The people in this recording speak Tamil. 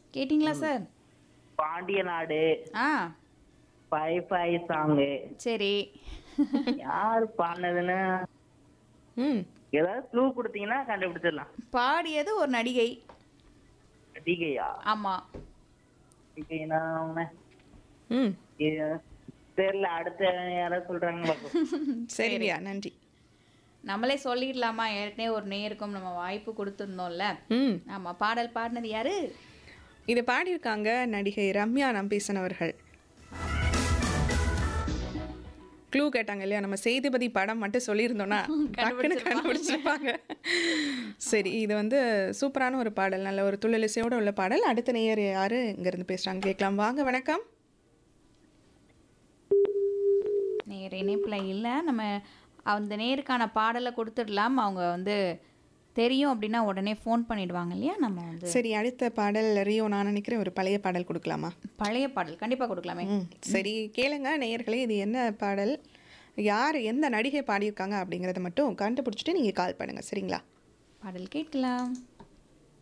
கேட்டிங்களா சார் பாண்டிய நாடு ஆ பை பை சாங்கு சரி யார் பாடினதுன்னு ம் ஏதாவது க்ளூ கொடுத்தீங்கன்னா கண்டுபிடிச்சிடலாம் பாடியது ஒரு நடிகை டிகையா ஆமா டிகைனா ம் தெரியல அடுத்த யாராவது சொல்றாங்க பார்ப்போம். சரியா நன்றி நம்மளே சொல்லிடலாமா ஏற்கனவே ஒரு நேருக்கும் நம்ம வாய்ப்பு கொடுத்துருந்தோம்ல ம் ஆமா பாடல் பாடினது யாரு இதை பாடியிருக்காங்க நடிகை ரம்யா நம்பீசன் அவர்கள் க்ளூ கேட்டாங்க இல்லையா நம்ம சேதுபதி படம் மட்டும் சொல்லியிருந்தோம்னா டக்குன்னு கண்டுபிடிச்சிருப்பாங்க சரி இது வந்து சூப்பரான ஒரு பாடல் நல்ல ஒரு துள்ளலிசையோட உள்ள பாடல் அடுத்த நேயர் யாரு இங்கிருந்து பேசுறாங்க கேட்கலாம் வாங்க வணக்கம் நேர் இணைப்புல இல்லை நம்ம அந்த நேருக்கான பாடலை கொடுத்துடலாம் அவங்க வந்து தெரியும் அப்படின்னா உடனே ஃபோன் பண்ணிடுவாங்க இல்லையா நம்ம வந்து சரி அடுத்த பாடல் ரியோ நான் நினைக்கிறேன் ஒரு பழைய பாடல் கொடுக்கலாமா பழைய பாடல் கண்டிப்பா கொடுக்கலாமே ம் சரி கேளுங்க நேயர்களே இது என்ன பாடல் யார் எந்த நடிகை பாடியிருக்காங்க அப்படிங்கிறத மட்டும் கண்டுபிடிச்சிட்டு நீங்கள் கால் பண்ணுங்கள் சரிங்களா பாடல் கேட்கலாம்